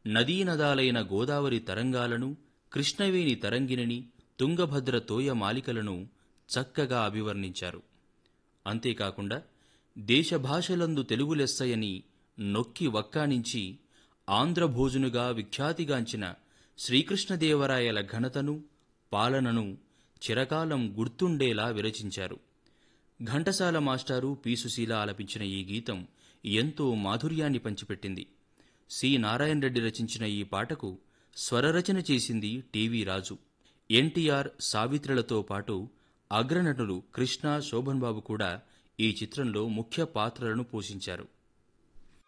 నదీనదాలైన గోదావరి తరంగాలను కృష్ణవేణి తరంగిణిని తుంగభద్ర తోయ మాలికలను చక్కగా అభివర్ణించారు అంతేకాకుండా దేశభాషలందు తెలుగు లెస్సయని నొక్కి వక్కానించి ఆంధ్రభోజునుగా విఖ్యాతిగాంచిన శ్రీకృష్ణదేవరాయల ఘనతను పాలనను చిరకాలం గుర్తుండేలా విరచించారు ఘంటసాల మాస్టారు పి సుశీల ఆలపించిన ఈ గీతం ఎంతో మాధుర్యాన్ని పంచిపెట్టింది సి నారాయణ రెడ్డి రచించిన ఈ పాటకు స్వరరచన చేసింది టివి రాజు ఎన్టీఆర్ సావిత్రులతో పాటు అగ్రనటులు కృష్ణ శోభన్ బాబు కూడా ఈ చిత్రంలో ముఖ్య పాత్రలను పోషించారు